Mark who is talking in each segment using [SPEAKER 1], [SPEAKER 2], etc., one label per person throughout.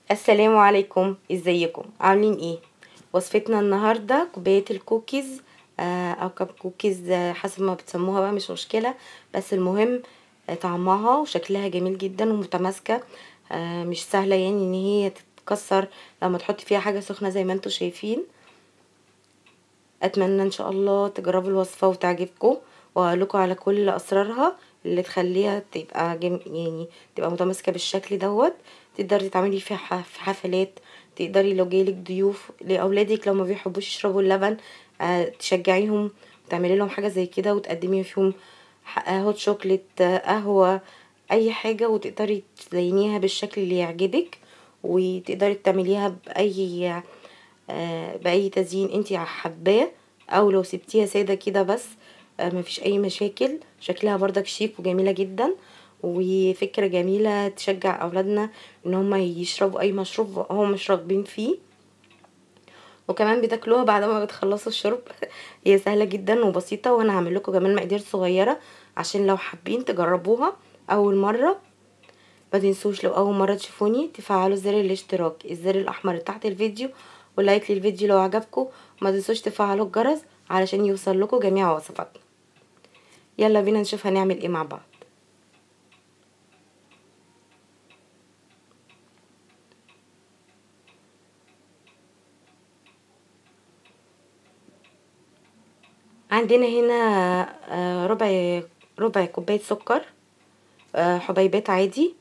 [SPEAKER 1] السلام عليكم ازيكم عاملين ايه وصفتنا النهارده كوبايه الكوكيز آه، او كب كوكيز آه، حسب ما بتسموها بقى مش مشكله بس المهم آه، طعمها وشكلها جميل جدا ومتماسكه آه، مش سهله يعني ان هي تتكسر لما تحطي فيها حاجه سخنه زي ما انتم شايفين اتمنى ان شاء الله تجربوا الوصفه وتعجبكم واقولكم على كل اسرارها اللي تخليها تبقى جم... يعني تبقى متماسكه بالشكل دوت تقدري تعملي فيها ح- في حفلات تقدري لو جايلك ضيوف لاولادك لو ما بيحبوش يشربوا اللبن آه تشجعيهم تعملي لهم حاجه زي كده وتقدمي فيهم ح- آه، هوت شوكليت آه، قهوه اي حاجه وتقدري تزينيها بالشكل اللي يعجبك وتقدري تعمليها باي آه، باي تزيين انت حباه او لو سبتيها ساده كده بس آه، مفيش اي مشاكل شكلها برضك شيك وجميله جدا وفكره جميله تشجع اولادنا ان هم يشربوا اي مشروب هم مش راغبين فيه وكمان بتاكلوها بعد ما بتخلصوا الشرب هي سهله جدا وبسيطه وانا هعمل لكم كمان مقادير صغيره عشان لو حابين تجربوها اول مره ما تنسوش لو اول مره تشوفوني تفعلوا زر الاشتراك الزر الاحمر تحت الفيديو ولايك للفيديو لو عجبكم وما تنسوش تفعلوا الجرس علشان يوصل لكم جميع وصفاتنا يلا بينا نشوف هنعمل ايه مع بعض عندنا هنا آه، ربع ربع كوبايه سكر آه، حبيبات عادي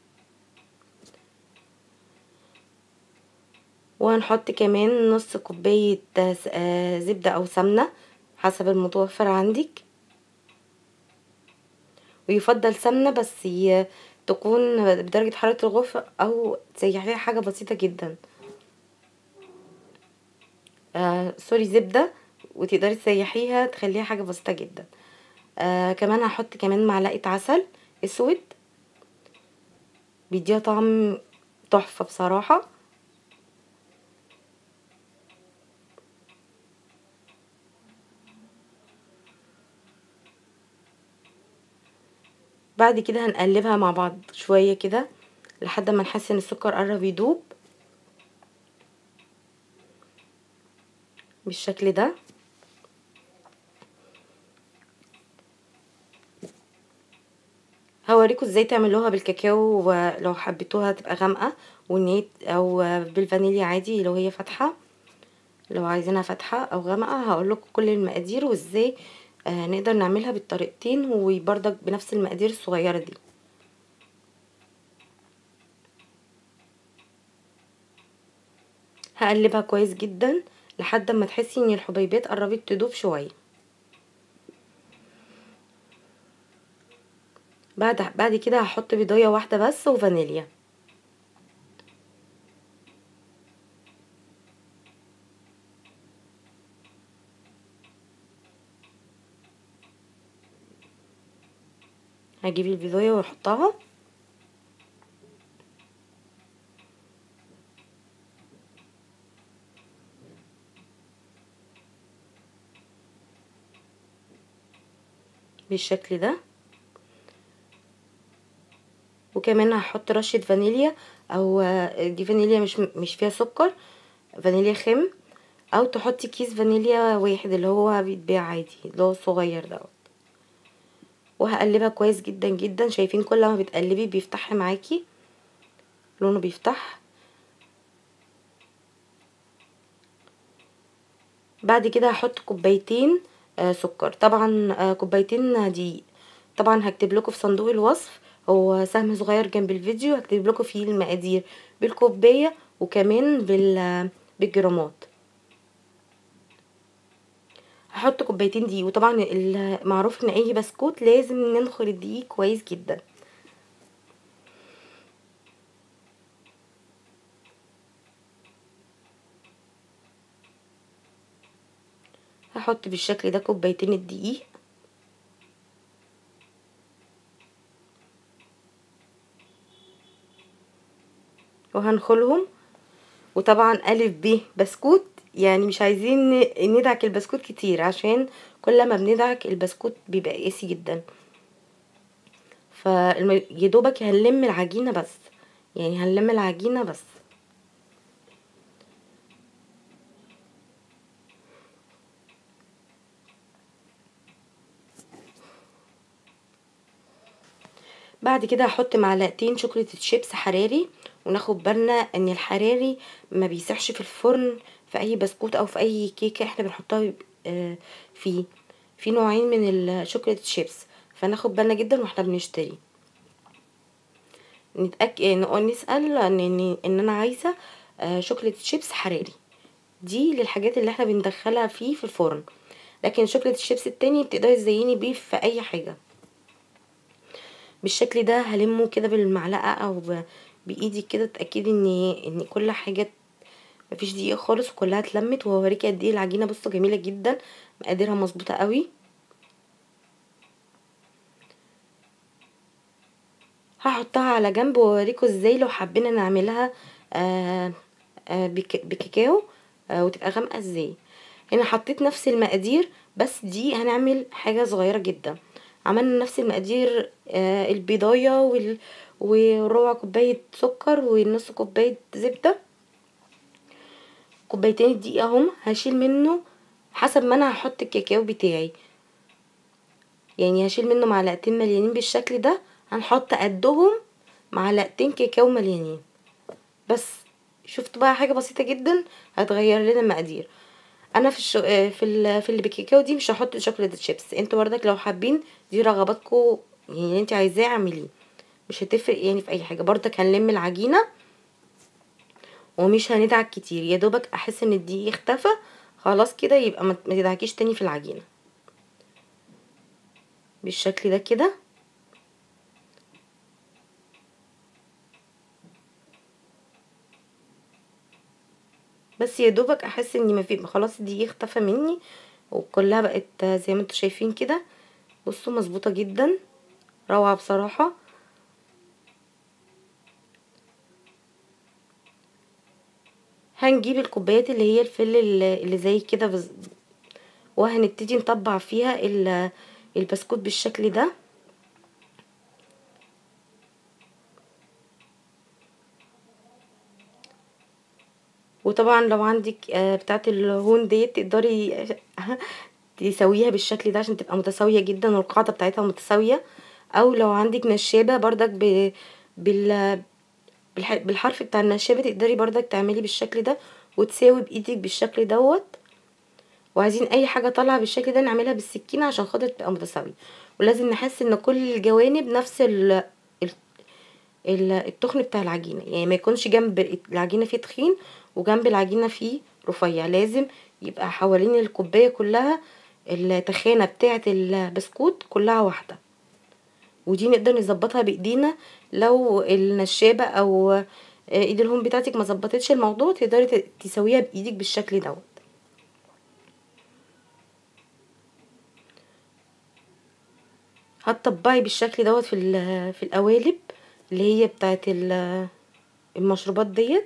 [SPEAKER 1] وهنحط كمان نص كوبايه آه، س- آه، زبده او سمنه حسب المتوفر عندك ويفضل سمنه بس ي- تكون بدرجه حراره الغرفه او تسيحيها حاجه بسيطه جدا آه سوري زبده وتقدري تسيحيها تخليها حاجه بسيطه جدا آه كمان هحط كمان معلقه عسل اسود بيديها طعم تحفه بصراحه بعد كده هنقلبها مع بعض شويه كده لحد ما نحس ان السكر قرب يدوب بالشكل ده هوريكم ازاي تعملوها بالكاكاو ولو حبيتوها تبقى غامقه والنيت او بالفانيليا عادي لو هي فاتحه لو عايزينها فاتحه او غامقه هقول لكم كل المقادير وازاي آه نقدر نعملها بالطريقتين وبرضك بنفس المقادير الصغيره دي هقلبها كويس جدا لحد ما تحسي ان الحبيبات قربت تدوب شويه بعد بعد كده هحط بيضايه واحده بس وفانيليا هجيب البيضايه واحطها بالشكل ده وكمان هحط رشه فانيليا او دي فانيليا مش مش فيها سكر فانيليا خام او تحطي كيس فانيليا واحد اللي هو بيتباع عادي اللي هو الصغير دوت وهقلبها كويس جدا جدا شايفين كل ما بتقلبي بيفتح معاكي لونه بيفتح بعد كده هحط كوبايتين آه سكر طبعا آه كوبايتين دقيق طبعا هكتب لكم في صندوق الوصف هو سهم صغير جنب الفيديو هكتب لكم فيه المقادير بالكوبايه وكمان بال بالجرامات هحط كوبايتين دقيق وطبعا المعروف ان اي بسكوت لازم ننخل الدقيق كويس جدا هحط بالشكل ده كوبايتين الدقيق وهنخلهم وطبعا الف ب بسكوت يعني مش عايزين ندعك البسكوت كتير عشان كل ما بندعك البسكوت بيبقى قاسي جدا فيدوبك هنلم العجينه بس يعني هنلم العجينه بس بعد كده هحط معلقتين شوكولاته شيبس حراري وناخد بالنا ان الحراري ما بيسيحش في الفرن في اي بسكوت او في اي كيكه احنا بنحطها آه، فيه في نوعين من الشوكولاته شيبس فناخد بالنا جدا واحنا بنشتري نتأكد نقول نسأل ان ان, إن انا عايزه آه، شوكولاته شيبس حراري دي للحاجات اللي احنا بندخلها فيه في الفرن لكن شوكولاته الشيبس التاني بتقدري تزيني بيه في اي حاجه بالشكل ده هلمه كده بالمعلقه او بايدي كده تاكدي ان ان كل حاجه مفيش دقيق خالص وكلها اتلمت وهوريكي قد ايه العجينه بصوا جميله جدا مقاديرها مظبوطه قوي هحطها على جنب واوريكم ازاي لو حبينا نعملها آآ آآ بكاكاو وتبقى غامقه ازاي هنا حطيت نفس المقادير بس دي هنعمل حاجه صغيره جدا عملنا نفس المقادير البيضايه وال وربع كوبايه سكر ونص كوبايه زبده كوبايتين الدقيق اهم هشيل منه حسب ما انا هحط الكاكاو بتاعي يعني هشيل منه معلقتين مليانين بالشكل ده هنحط قدهم معلقتين كاكاو مليانين بس شفتوا بقى حاجه بسيطه جدا هتغير لنا المقادير انا في الشو... في ال... في اللي بالكاكاو دي مش هحط شوكولاته شيبس انتوا بردك لو حابين دي رغباتكم يعني انت عايزاه اعمليه مش هتفرق يعني في اي حاجه بردك هنلم العجينه ومش هندعك كتير يا دوبك احس ان الدقيق اختفى خلاص كده يبقى ما تدعكيش تاني في العجينه بالشكل ده كده بس يا دوبك احس ان مفي خلاص الدقيق اختفى مني وكلها بقت زي ما انتوا شايفين كده بصوا مظبوطه جدا روعه بصراحه هنجيب الكوبايات اللي هي الفل اللي زي كده بز... وهنبتدي نطبع فيها البسكوت بالشكل ده وطبعا لو عندك بتاعه الهون ديت تقدري تسويها بالشكل ده عشان تبقى متساويه جدا والقاعده بتاعتها متساويه او لو عندك نشابه بردك ب... بال بالحرف بتاع النشابه تقدري بردك تعملي بالشكل ده وتساوي بايدك بالشكل دوت وعايزين اي حاجه طالعه بالشكل ده نعملها بالسكينه عشان خاطر تبقى متساويه ولازم نحس ان كل الجوانب نفس ال التخن بتاع العجينه يعني ما يكونش جنب العجينه فيه تخين وجنب العجينه فيه رفيع لازم يبقى حوالين الكوبايه كلها التخانه بتاعه البسكوت كلها واحده ودي نقدر نظبطها بايدينا لو النشابه او ايد الهون بتاعتك ما ظبطتش الموضوع تقدري تسويها بايدك بالشكل دوت هتطبعي بالشكل دوت في في القوالب اللي هي بتاعه المشروبات ديت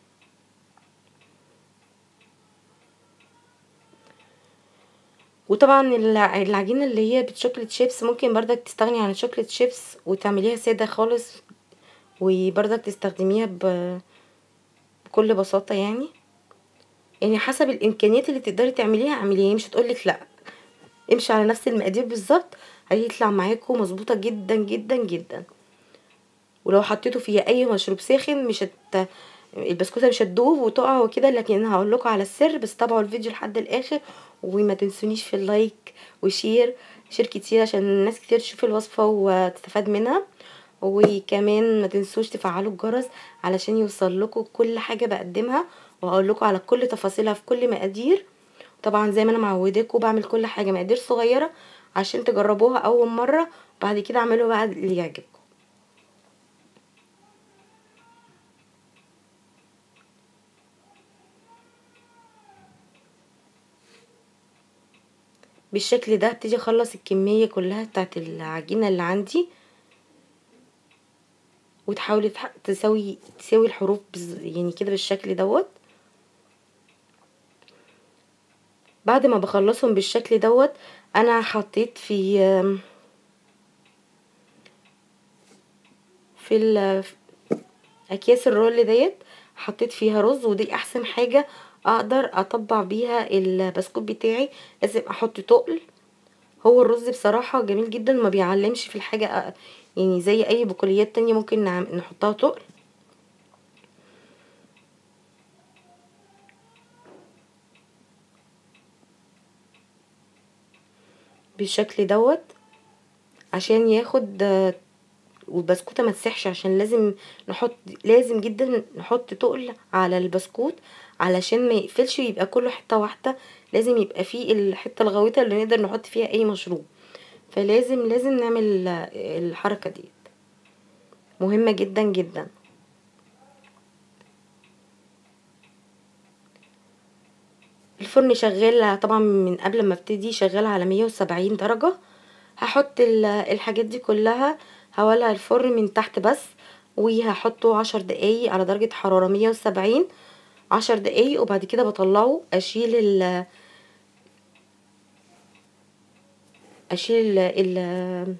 [SPEAKER 1] وطبعا العجينه اللي هي بالشوكليت شيبس ممكن بردك تستغني عن الشوكليت شيبس وتعمليها ساده خالص وبردك تستخدميها بكل بساطه يعني يعني حسب الامكانيات اللي تقدري تعمليها اعمليها مش هتقولك لا امشي على نفس المقادير بالظبط هيطلع معاكم مظبوطه جدا جدا جدا ولو حطيتوا فيها اي مشروب ساخن مش هت البسكوته مش هتدوب وتقع وكده لكن هقول لكم على السر بس تابعوا الفيديو لحد الاخر وما تنسونيش في اللايك وشير شير كتير عشان الناس كتير تشوف الوصفه وتستفاد منها وكمان ما تنسوش تفعلوا الجرس علشان يوصل لكم كل حاجه بقدمها وهقول لكم على كل تفاصيلها في كل مقادير طبعا زي ما انا معوداكم بعمل كل حاجه مقادير صغيره عشان تجربوها اول مره بعد كده اعملوا بقى اللي يعجبكم بالشكل ده ابتدي اخلص الكميه كلها بتاعت العجينه اللي عندي وتحاولي تسوي تساوي الحروف يعني كده بالشكل دوت بعد ما بخلصهم بالشكل دوت انا حطيت في في اكياس الرول ديت حطيت فيها رز ودي احسن حاجه اقدر اطبع بيها البسكوت بتاعي لازم احط تقل هو الرز بصراحه جميل جدا ما بيعلمش في الحاجه يعني زي اي بقوليات تانية ممكن نحطها تقل بالشكل دوت عشان ياخد والبسكوتة ما تسيحش عشان لازم نحط لازم جدا نحط تقل على البسكوت علشان ما يقفلش ويبقى كله حته واحده لازم يبقى فيه الحته الغويطه اللي نقدر نحط فيها اي مشروب فلازم لازم نعمل الحركه دي مهمه جدا جدا الفرن شغال طبعا من قبل ما ابتدي شغال على مية وسبعين درجه هحط الحاجات دي كلها هولع الفرن من تحت بس وهحطه عشر دقايق على درجة حرارة مية وسبعين عشر دقايق وبعد كده بطلعه اشيل ال اشيل ال ال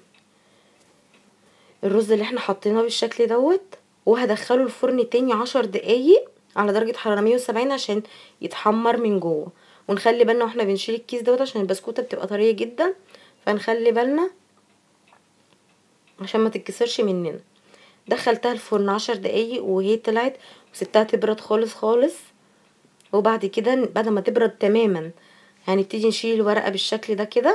[SPEAKER 1] الرز اللي احنا حطيناه بالشكل دوت وهدخله الفرن تاني عشر دقايق على درجة حرارة مية وسبعين عشان يتحمر من جوه ونخلي بالنا واحنا بنشيل الكيس دوت عشان البسكوتة بتبقى طرية جدا فنخلي بالنا عشان ما تتكسرش مننا دخلتها الفرن عشر دقايق وهي طلعت وسبتها تبرد خالص خالص وبعد كده بعد ما تبرد تماما هنبتدي نشيل الورقه بالشكل ده كده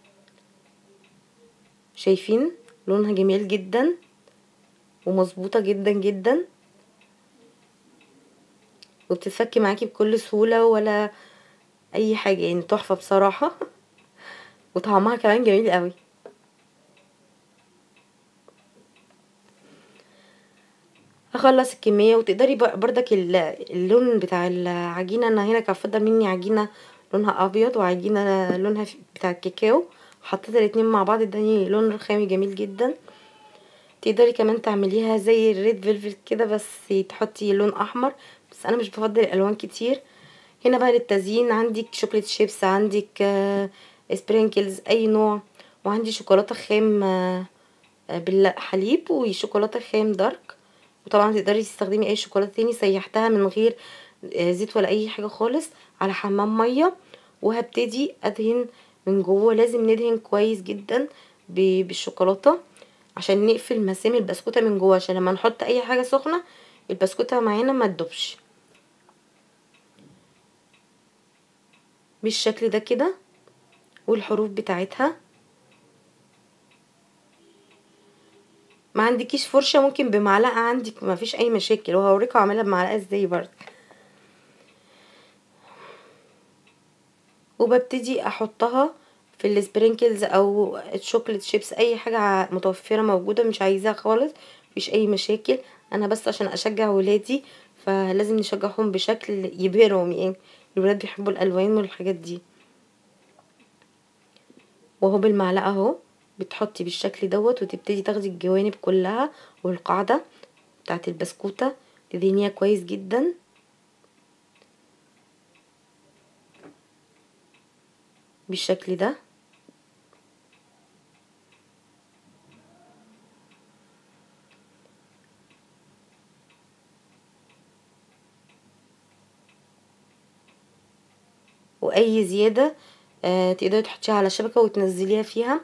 [SPEAKER 1] شايفين لونها جميل جدا ومظبوطه جدا جدا وبتتفك معاكي بكل سهوله ولا اي حاجه يعني تحفه بصراحه وطعمها كمان جميل قوي هخلص الكميه وتقدري بردك اللون بتاع العجينه انا هنا كان فضل مني عجينه لونها ابيض وعجينه لونها بتاع الكاكاو حطيت الاتنين مع بعض اداني لون رخامي جميل جدا تقدري كمان تعمليها زي الريد فيلفت كده بس تحطي لون احمر بس انا مش بفضل الالوان كتير هنا بقى للتزيين عندك شوكليت شيبس عندك سبرينكلز اي نوع وعندي شوكولاته خام بالحليب وشوكولاته خام دارك وطبعا تقدري تستخدمي اي شوكولاته تاني سيحتها من غير زيت ولا اي حاجه خالص على حمام ميه وهبتدي ادهن من جوه لازم ندهن كويس جدا بالشوكولاته عشان نقفل مسام البسكوته من جوه عشان لما نحط اي حاجه سخنه البسكوته معانا ما تدوبش بالشكل ده كده والحروف بتاعتها ما عندكيش فرشه ممكن بمعلقه عندك ما فيش اي مشاكل وهوريكم اعملها بمعلقه ازاي برضه وببتدي احطها في السبرينكلز او الشوكليت شيبس اي حاجه متوفره موجوده مش عايزاها خالص مفيش اي مشاكل انا بس عشان اشجع ولادي فلازم نشجعهم بشكل يبهرهم يعني الولاد بيحبوا الالوان والحاجات دي وهو بالمعلقه اهو بتحطي بالشكل دوت وتبتدي تاخدي الجوانب كلها والقاعدة بتاعت البسكوتة تدهنيها كويس جدا بالشكل ده واي زيادة آه تقدري تحطيها على شبكة وتنزليها فيها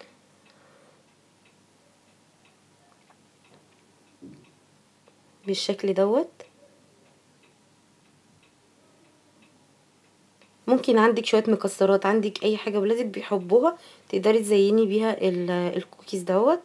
[SPEAKER 1] بالشكل دوت ممكن عندك شويه مكسرات عندك اي حاجه ولادك بيحبوها تقدري تزيني بيها الكوكيز دوت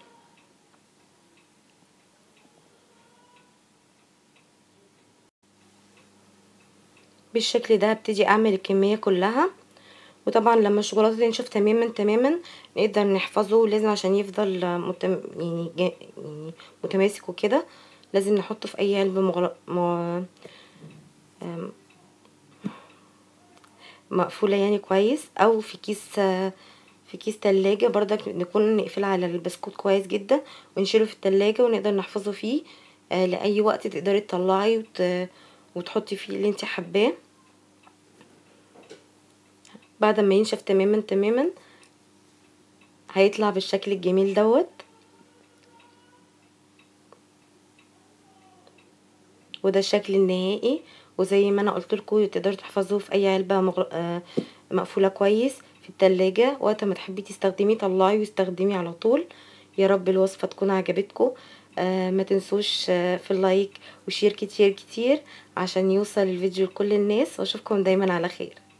[SPEAKER 1] بالشكل ده هبتدي اعمل الكميه كلها وطبعا لما الشوكولاته تنشف تماما تماما نقدر نحفظه لازم عشان يفضل متم... يعني, يعني متماسك وكده لازم نحطه في اي علبه مغلق م... مقفوله يعني كويس او في كيس في كيس تلاجة برضك نكون نقفل على البسكوت كويس جدا ونشيله في التلاجة ونقدر نحفظه فيه آه لاي وقت تقدري تطلعي وت... وتحطي فيه اللي انت حباه بعد ما ينشف تماما تماما هيطلع بالشكل الجميل دوت وده الشكل النهائي وزي ما انا قلت لكم تقدروا تحفظوه في اي علبه مغل... آه مقفوله كويس في التلاجة وقت ما تحبي تستخدميه طلعي واستخدميه على طول يا رب الوصفة تكون عجبتكم آه ما تنسوش آه في اللايك وشير كتير كتير عشان يوصل الفيديو لكل الناس واشوفكم دايما على خير